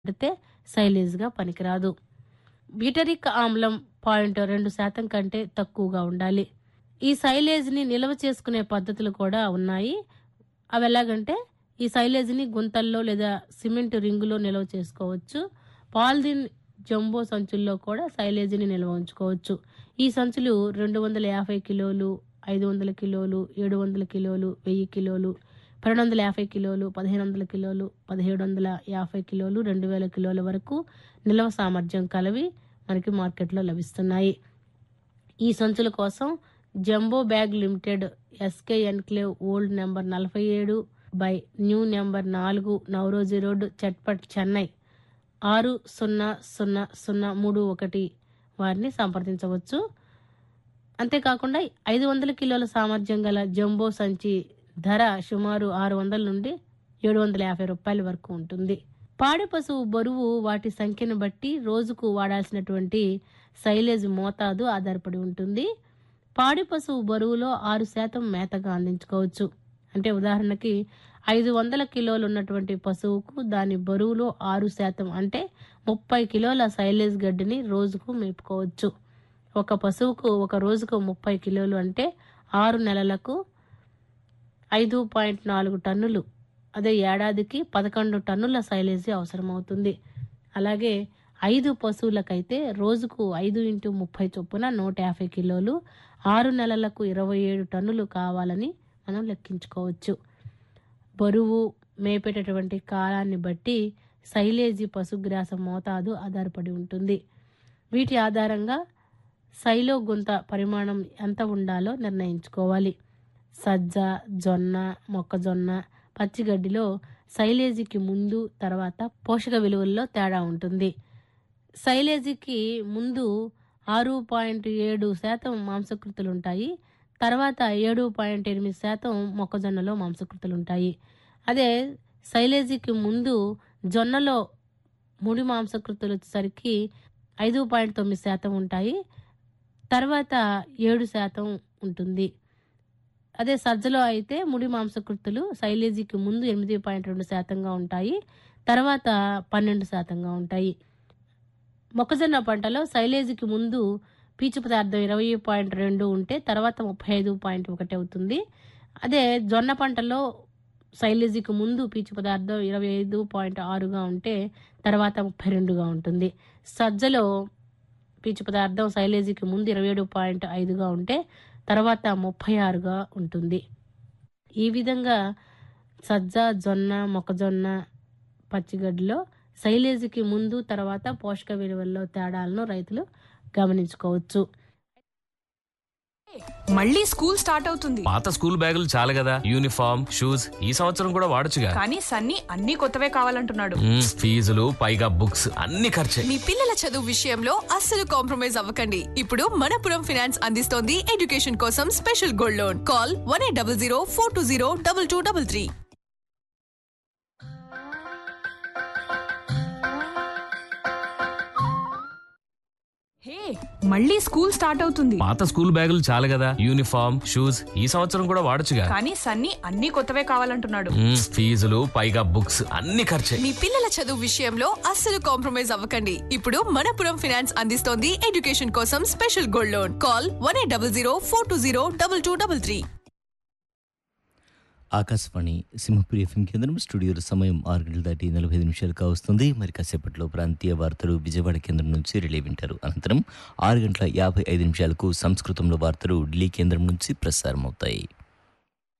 పెడితే సైలేజ్గా పనికిరాదు బ్యూటరిక్ ఆమ్లం పాయింట్ రెండు శాతం కంటే తక్కువగా ఉండాలి ఈ సైలేజ్ని నిల్వ చేసుకునే పద్ధతులు కూడా ఉన్నాయి అవి ఎలాగంటే ఈ సైలేజ్ని గుంతల్లో లేదా సిమెంట్ రింగులో నిల్వ చేసుకోవచ్చు పాలిథిన్ జంబో సంచుల్లో కూడా సైలేజ్ని నిల్వ ఉంచుకోవచ్చు ఈ సంచులు రెండు వందల యాభై కిలోలు ఐదు వందల కిలోలు ఏడు వందల కిలోలు వెయ్యి కిలోలు పన్నెండు వందల యాభై కిలోలు పదిహేను వందల కిలోలు పదిహేడు వందల యాభై కిలోలు రెండు వేల కిలోల వరకు నిల్వ సామర్థ్యం కలవి మనకి మార్కెట్లో లభిస్తున్నాయి ఈ సంచుల కోసం jumbo bag limited SK enclave old number నలభై ఏడు బై న్యూ నెంబర్ నాలుగు నవరోజీ రోడ్ చట్పట్ చెన్నై ఆరు సున్నా సున్నా సున్నా మూడు ఒకటి వారిని సంప్రదించవచ్చు అంతేకాకుండా ఐదు వందల కిలోల సామర్థ్యం గల జంబో సంచి ధర సుమారు ఆరు వందల నుండి ఏడు వందల యాభై రూపాయల వరకు ఉంటుంది పాడి పశువు బరువు వాటి సంఖ్యను బట్టి రోజుకు వాడాల్సినటువంటి సైలేజ్ మోతాదు ఆధారపడి ఉంటుంది పాడి పశువు బరువులో ఆరు శాతం మేతగా అందించుకోవచ్చు అంటే ఉదాహరణకి ఐదు వందల కిలోలు ఉన్నటువంటి పశువుకు దాని బరువులో ఆరు శాతం అంటే ముప్పై కిలోల సైలేజ్ గడ్డిని రోజుకు మేపుకోవచ్చు ఒక పశువుకు ఒక రోజుకు ముప్పై కిలోలు అంటే ఆరు నెలలకు ఐదు పాయింట్ నాలుగు టన్నులు అదే ఏడాదికి పదకొండు టన్నుల సైలేజీ అవసరమవుతుంది అలాగే ఐదు పశువులకైతే రోజుకు ఐదు ఇంటూ ముప్పై చొప్పున నూట యాభై కిలోలు ఆరు నెలలకు ఇరవై ఏడు టన్నులు కావాలని మనం లెక్కించుకోవచ్చు బరువు మేపేటటువంటి కాలాన్ని బట్టి సైలేజీ పశుగ్రాస మోతాదు ఆధారపడి ఉంటుంది వీటి ఆధారంగా సైలో గుంత పరిమాణం ఎంత ఉండాలో నిర్ణయించుకోవాలి సజ్జ జొన్న మొక్కజొన్న పచ్చిగడ్డిలో సైలేజీకి ముందు తర్వాత పోషక విలువల్లో తేడా ఉంటుంది సైలేజీకి ముందు ఆరు పాయింట్ ఏడు శాతం మాంసకృతులు ఉంటాయి తర్వాత ఏడు పాయింట్ ఎనిమిది శాతం మొక్కజొన్నలో మాంసకృతులు ఉంటాయి అదే సైలేజీకి ముందు జొన్నలో ముడి మాంసకృతులు వచ్చేసరికి ఐదు పాయింట్ తొమ్మిది శాతం ఉంటాయి తర్వాత ఏడు శాతం ఉంటుంది అదే సజ్జలో అయితే ముడి మాంసకృతులు శైలేజీకి ముందు ఎనిమిది పాయింట్ రెండు శాతంగా ఉంటాయి తర్వాత పన్నెండు శాతంగా ఉంటాయి మొక్కజొన్న పంటలో శైలేజీకి ముందు పీచు పదార్థం ఇరవై పాయింట్ రెండు ఉంటే తర్వాత ముప్పై ఐదు పాయింట్ ఒకటి అవుతుంది అదే జొన్న పంటలో శైలేజీకి ముందు పీచు పదార్థం ఇరవై ఐదు పాయింట్ ఆరుగా ఉంటే తర్వాత ముప్పై రెండుగా ఉంటుంది సజ్జలో పీచు పదార్థం శైలేజీకి ముందు ఇరవై ఏడు పాయింట్ ఐదుగా ఉంటే తర్వాత ముప్పై ఆరుగా ఉంటుంది ఈ విధంగా సజ్జ జొన్న మొక్కజొన్న పచ్చిగడ్డిలో శైలేజీకి ముందు తర్వాత పోషక విలువల్లో తేడాలను రైతులు గమనించుకోవచ్చు మళ్ళీ స్కూల్ స్టార్ట్ అవుతుంది పాత స్కూల్ బ్యాగులు చాలు కదా యూనిఫామ్ షూస్ ఈ సంవత్సరం కూడా వాడొచ్చుగా కానీ సన్నీ అన్ని కొత్తవే కావాలంటున్నాడు మ్మ్, ఫీజులు పైగా బుక్స్ అన్ని ఖర్చే మీ పిల్లల చదువు విషయంలో అస్సలు కాంప్రమైజ్ అవ్వకండి ఇప్పుడు మనపురం ఫినాన్స్ అందిస్తోంది ఎడ్యుకేషన్ కోసం special gold loan call one eight double zero four two zero double two double three hey మళ్ళీ స్కూల్ స్టార్ట్ అవుతుంది పాత స్కూల్ బ్యాగులు చాలు కదా యూనిఫామ్ షూస్ ఈ సంవత్సరం కూడా వాడొచ్చుగా కానీ సన్నీ అన్ని కొత్తవే కావాలంటున్నాడు మ్మ్, ఫీజులు పైగా బుక్స్ అన్ని ఖర్చే మీ పిల్లల చదువు విషయంలో అస్సలు కాంప్రమైజ్ అవ్వకండి ఇప్పుడు మనపురం ఫినాన్స్ అందిస్తోంది ఎడ్యుకేషన్ కోసం special gold loan call one eight double zero four two zero double two double three Akashvani Simhapuri FM కేంద్రం స్టూడియోలో సమయం ఆరు గంటల దాటి నలభై ఐదు నిమిషాలు కావస్తుంది మరి కాసేపట్లో ప్రాంతీయ వార్తలు విజయవాడ కేంద్రం నుంచి రిలే వింటారు అనంతరం ఆరు గంటల యాభై ఐదు నిమిషాలకు సంస్కృతంలో వార్తలు ఢిల్లీ కేంద్రం నుంచి ప్రసారం అవుతాయి